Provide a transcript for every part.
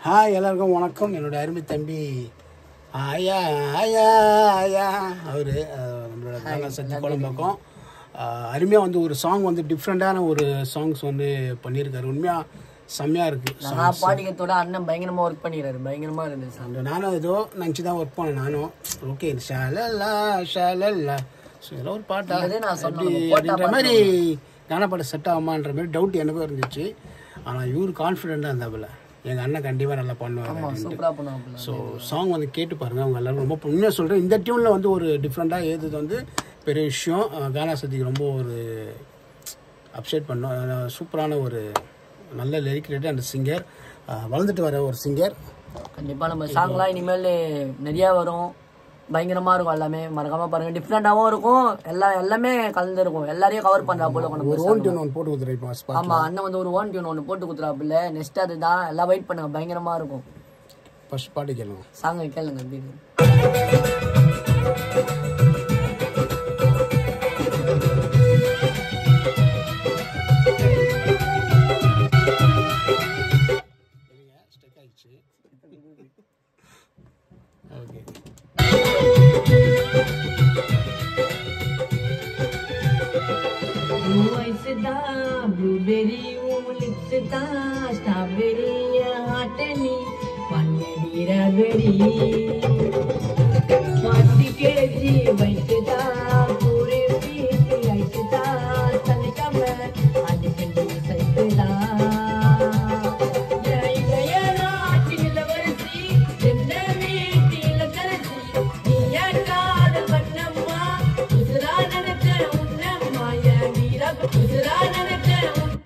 Hi எல்லாருக்கும் வணக்கம் என்னோட அருமை தம்பி ஆயா ஆயா ஆயா அவர் நம்மளோட கானா சத்தி குழம்பக்கம் அருமையாக வந்து ஒரு சாங் வந்து டிஃப்ரெண்ட்டான ஒரு சாங்ஸ் வந்து பண்ணியிருக்காரு உண்மையாக செம்மையாக இருக்குது நான் பாடிக்கிறதோட அண்ணன் பயங்கரமா ஒர்க் பண்ணிடுறாரு பயங்கரமா இருந்துச்சு அந்த நானும் ஏதோ நினச்சி தான் ஒர்க் பண்ணேன் நானும் ஓகே ஷாலல்லா ஷாலல்லா ஸோ இதெல்லாம் ஒரு பாட்டா இதே நான் சொன்னேன், எப்படி அப்படின்ற மாதிரி கானா பாட்டு செட் ஆகுமான்ற மாதிரி டவுட் எனக்கும் இருந்துச்சு ஆனால் இவர் கான்ஃபிடென்ட்டாக இருந்தாப்புல எங்கள் அண்ணன் கண்டிப்பாக நல்லா பண்ணுவார் சூப்பரா பண்ணுவாப்புல ஸோ சாங் வந்து கேட்டு பாருங்க அவங்க எல்லாரும் ரொம்ப உண்மையாக சொல்கிறேன் இந்த டியூனில் வந்து ஒரு டிஃப்ரெண்ட்டாக ஏதுது வந்து பெரிய விஷயம் அஹ் கானா சதிக்கு ரொம்ப ஒரு அப்செட் பண்ணோம் அஹ் சூப்பரான ஒரு நல்ல லிரிக் ரைட்டர் அண்ட் சிங்கர் வளர்ந்துட்டு வர ஒரு சிங்கர் கண்டிப்பா நம்ம சாங்லாம் இனிமேல் நிறைய வரும் பயங்கரமா இருக்கும் எல்லாமே மறக்காம பாருங்க டிஃப்ரெண்டாவும் இருக்கும் எல்லா எல்லாமே கலந்து இருக்கும் எல்லாரையும் கவர் பண்றா போல கொண்டு ஒரு போய் ஓன் டியூன் ஒன்று போட்டு கொடுத்துருப்போம் ஸ்பாட் ஆமா அண்ணன் வந்து ஒரு ஒன் டியூன் ஒன்று போட்டு குத்துறாப்புல நெக்ஸ்ட் அதுதான் எல்லாம் வெயிட் பண்ணுங்க பயங்கரமா இருக்கும் ஃபர்ஸ்ட் பாட்டு கேளுங்க சாங்க கேளுங்க எப்படி இருக்கு. ஸ்டக் ஆயிடுச்சு okay Blue eyes da, blueberry lips da, strawberry hot honey, vanilla raspberry. Forty kg weight da, पूरे पीस ice da, तनिका मैं आज कंडी सही da. जय जय राचिल वर्षी, जिंदगी तिल करसी, दिया काल बन्नम्मा, उजरा ननक उन्नम्मा, या मीरा उजरा ननक उन्नम्मा.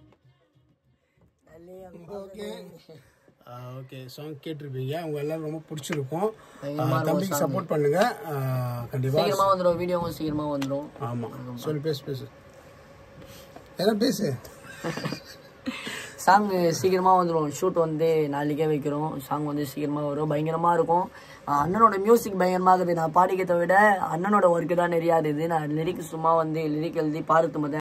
ஓகே ஓகே சாங் கேட்டிருப்பீங்க அவங்க எல்லாரும் ரொம்ப பிடிச்சிருக்கும் ஆஹ் தம்பிக்கு சப்போர்ட் பண்ணுங்க ஆஹ் கண்டிப்பா சீக்கிரமா வந்துடும் வீடியோவும் சீக்கிரமா வந்துடும் ஆமா சொல்லு பேசு பேசு என்ன பேசு சாங் சீக்கிரமா வந்துடும் ஷூட் வந்து நாளைக்கே வைக்கிறோம் சாங் வந்து சீக்கிரமா வரும் பயங்கரமா இருக்கும் ஆஹ் அண்ணனோட மியூசிக் பயங்கரமா இருக்குது நான் பாடிக்கிறத விட அண்ணனோட ஒர்க்கு தான் நிறையா இருக்குது நான் லிரிக் சும்மா வந்து லிரிக் எழுதி பாடுறது மட்டும்